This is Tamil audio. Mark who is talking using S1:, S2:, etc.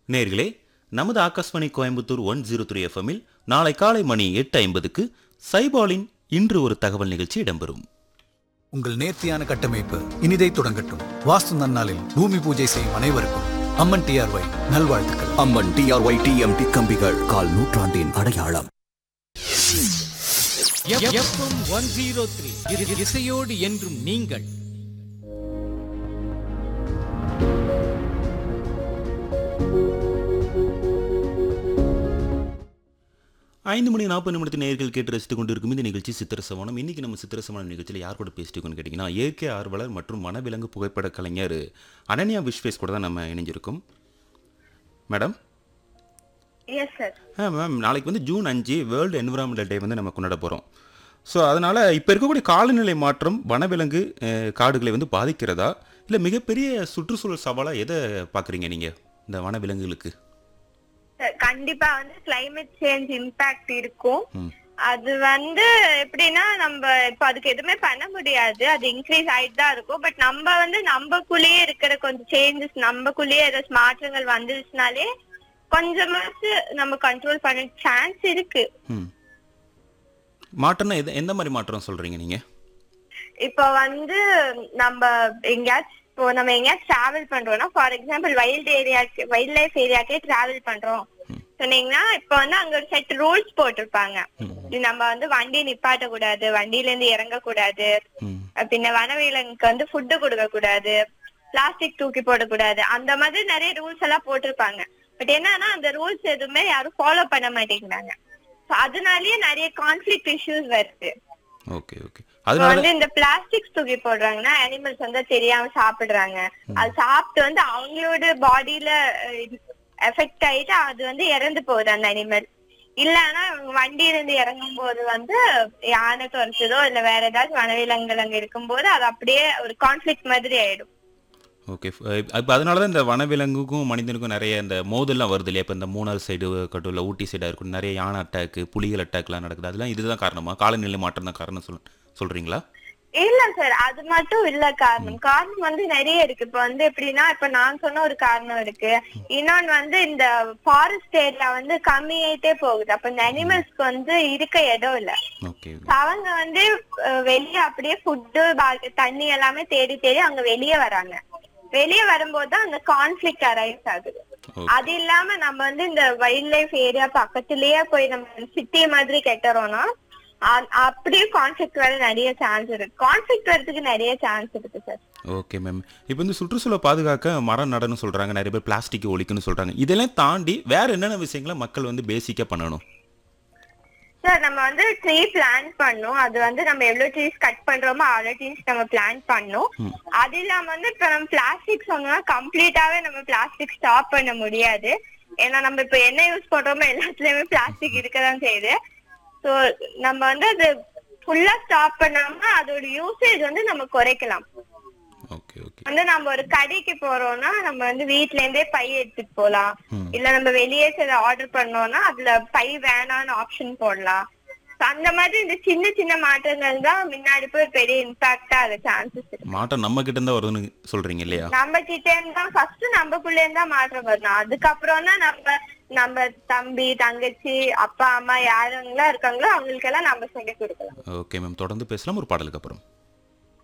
S1: நேர்களே நமது Akashvani Coimbatore one zero three எஃப்எம்மில் நாளை காலை மணி எட்டு ஐம்பதுக்கு சைபாலின் இன்று ஒரு தகவல் நிகழ்ச்சி இடம்பெறும்
S2: உங்கள் நேர்த்தியான கட்டமைப்பு இனிதை தொடங்கட்டும் வாஸ்து நன்னாளில் பூமி பூஜை செய்யும் அனைவருக்கும் அம்மன் டிஆர்ஒய் நல்வாழ்த்துக்கள்
S3: அம்மன் டிஆர்ஒய் டிஎம்டி கம்பிகள் கால் நூற்றாண்டின் அடையாளம்
S4: எஃப்எம் ஒன் ஜீரோ த்ரீ இசையோடு என்றும் நீங்கள்
S1: ஐந்து மணி நாற்பது நிமிடத்து நேர்கள் கேட்டு ரசித்துக் கொண்டிருக்கும் இந்த நிகழ்ச்சி சித்திர சவனம் இன்னைக்கு நம்ம சித்திர சவனம் நிகழ்ச்சியில் யார் கூட பேசிட்டு இருக்கோம்னு கேட்டிங்கன்னா இயற்கை ஆர்வலர் மற்றும் வனவிலங்கு புகைப்பட கலைஞர் அனன்யா விஸ்வேஸ் கூட தான் நம்ம இணைஞ்சிருக்கோம் madam
S5: yes sir
S1: ah ma'am நாளைக்கு வந்து ஜூன் அஞ்சு வேர்ல்டு என்விரான்மெண்டல் டே வந்து நம்ம கொண்டாட போகிறோம் ஸோ அதனால் இப்போ இருக்கக்கூடிய காலநிலை மாற்றம் வனவிலங்கு அஹ், காடுகளை வந்து பாதிக்கிறதா இல்லை மிகப்பெரிய சுற்றுச்சூழல் சவாலாக எதை பார்க்குறீங்க நீங்கள் இந்த வனவிலங்குகளுக்கு
S5: சார் கண்டிப்பா வந்து climate சேஞ்ச் இம்பாக்ட் இருக்கும்
S1: ம்.
S5: அது வந்து எப்படின்னா நம்ம இப்ப அதுக்கு எதுவுமே பண்ண முடியாது அது இன்க்ரீஸ் ஆயிட்டு தான் இருக்கும் பட் நம்ம வந்து நம்மக்குள்ளேயே இருக்கிற கொஞ்சம் சேஞ்சஸ் நம்மக்குள்ளேயே ஏதாச்சும் மாற்றங்கள் வந்துருச்சுனாலே கொஞ்சமாச்சு நம்ம கண்ட்ரோல் பண்ண சான்ஸ் இருக்கு
S1: ம் மாற்றம்னா எது எந்த மாதிரி மாற்றம் சொல்கிறீங்க நீங்கள்
S5: இப்ப வந்து நம்ம எங்கேயாச்சும் இப்போ நம்ம எங்கேயாச்சும் டிராவல் பண்றோம்னா ஃபார் எக்ஸாம்பிள் வைல்ட் ஏரியாக்கு வைல்ட் லைஃப் ஏரியாக்கே டிராவல் பண்றோம் சொன்னீங்கன்னா இப்ப வந்து அங்க ஒரு செட் ரூல்ஸ் போட்டிருப்பாங்க இது நம்ம வந்து வண்டி நிப்பாட்ட கூடாது வண்டியில இருந்து இறங்க கூடாது
S1: ம்
S5: பின்ன வனவிலங்குக்கு வந்து ஃபுட்டு கொடுக்க கூடாது பிளாஸ்டிக் தூக்கி போடக்கூடாது அந்த மாதிரி நிறைய ரூல்ஸ் எல்லாம் போட்டிருப்பாங்க பட் என்னன்னா அந்த ரூல்ஸ் எதுவுமே யாரும் ஃபாலோ பண்ண மாட்டேங்கிறாங்க So அதனாலயே நிறைய கான்ஃபிளிக் இஷ்யூஸ் வருது
S1: ஓகே ஓகே
S5: இப்ப
S1: அதனால
S5: வந்து இந்த பிளாஸ்டிக் தூக்கி போடுறாங்கன்னா அனிமல்ஸ் வந்து தெரியாம சாப்பிடுறாங்க அது சாப்பிட்டு வந்து அவங்களோட பாடியில எஃபெக்ட் ஆயிட்டு அது வந்து இறந்து போகுது அந்த அனிமல் இல்லன்னா அவங்க வண்டியில இருந்து இறங்கும் போது வந்து யானை துரத்துதோ இல்ல வேற ஏதாச்சும் வனவிலங்குகள் அங்க இருக்கும்போது அது அப்படியே ஒரு கான்ஃபிளிக் மாதிரி ஆயிடும்
S1: ஓகே இப்போ அதனால தான் இந்த வனவிலங்குக்கும் மனிதனுக்கும் நிறைய இந்த மோதல்லாம் வருது இல்லையா இப்போ இந்த மூணார் சைடு கட்டும் இல்லை ஊட்டி சைடாக இருக்கட்டும் நிறைய யானை அட்டாக்கு புலிகள் அட்டாக்லாம் நடக்குது அதெல்லாம் இதுதான் காரணமா காலநிலை மாற்றம் தான் காரணம் சொல் சொல்கிறீங்களா
S5: இல்ல சார் அது மட்டும் இல்ல காரணம் காரணம் வந்து நிறைய இருக்கு இப்ப வந்து எப்படின்னா இப்ப நான் சொன்ன ஒரு காரணம் இருக்கு இன்னொன்னு வந்து இந்த ஃபாரஸ்ட் ஏரியா வந்து கம்மியாயிட்டே போகுது அப்ப இந்த அனிமல்ஸ்க்கு வந்து இருக்க இடம் இல்ல
S1: ஓகே
S5: அவங்க வந்து அஹ், வெளிய அப்படியே ஃபுட்டு தண்ணி எல்லாமே தேடி தேடி அங்க வெளியே வராங்க வெளியே வரும்போது தான் அந்த கான்ஃபிளிக் அரைஸ் ஆகுது
S1: Okay.
S5: அது இல்லாம நம்ம வந்து இந்த வைல்ட் லைஃப் ஏரியா பக்கத்துலயே போய் நம்ம சிட்டி மாதிரி கெட்டுறோம்னா அ- அப்படியே கான்ஃபிளிக் வர நிறைய சான்ஸ் இருக்கு கான்ஃபிளிக் வரதுக்கு நிறைய சான்ஸ் இருக்கு சார்
S1: ஓகே மேம் இப்போ வந்து சுற்றுச்சூழலை பாதுகாக்க மரம் நடணும்னு சொல்கிறாங்க நிறைய பேர் பிளாஸ்டிக் ஒழிக்கணும்னு சொல்கிறாங்க இதெல்லாம் தாண்டி வேற என்னென்ன விஷயங்களை மக்கள் வந்து பேசிக்காக பண்ணணும்
S5: சார் நம்ம வந்து ட்ரீ பிளான் பண்ணோம் அது வந்து நம்ம எவ்வளவு ட்ரீஸ் கட் பண்றோமோ அவ்வளவு ட்ரீஸ் நம்ம பிளான் பண்ணோம் அது இல்லாம வந்து இப்ப நம்ம பிளாஸ்டிக் சொன்னோம்னா கம்ப்ளீட்டாவே நம்ம பிளாஸ்டிக் ஸ்டாப் பண்ண முடியாது ஏன்னா நம்ம இப்ப என்ன யூஸ் பண்றோமோ எல்லாத்துலயுமே பிளாஸ்டிக் இருக்கதான் செய்யுது சோ நம்ம வந்து அது ஃபுல்லா ஸ்டாப் பண்ணாம அதோட யூசேஜ் வந்து நம்ம குறைக்கலாம்
S1: ஓகே ஓகே
S5: வந்து நம்ம ஒரு கடைக்கு போறோம்னா நம்ம வந்து வீட்ல இருந்தே பை எடுத்துட்டு போலாம் இல்ல நம்ம வெளியே சில ஆர்டர் பண்ணோம்னா அதுல பை வேணாம்னு ஆப்ஷன் போடலாம் So அந்த மாதிரி இந்த சின்ன சின்ன மாற்றங்கள் தான் முன்னாடி போய் பெரிய இம்பாக்டா அது சான்சஸ் இருக்கு
S1: மாற்றம் நம்ம கிட்ட இருந்தா வருதுன்னு சொல்றீங்க இல்லையா
S5: நம்ம கிட்ட இருந்தா ஃபர்ஸ்ட் நம்மக்குள்ள இருந்தா மாற்றம் வரணும் அதுக்கப்புறம் தான் நம்ம நம்ம தம்பி தங்கச்சி அப்பா அம்மா யாருங்கெல்லாம் இருக்காங்களோ அவங்களுக்கெல்லாம் நம்ம சொல்லி கொடுக்கலாம்
S1: ஓகே மேம் தொடர்ந்து பேசலாம் ஒரு பாடலுக்கு அப்புறம்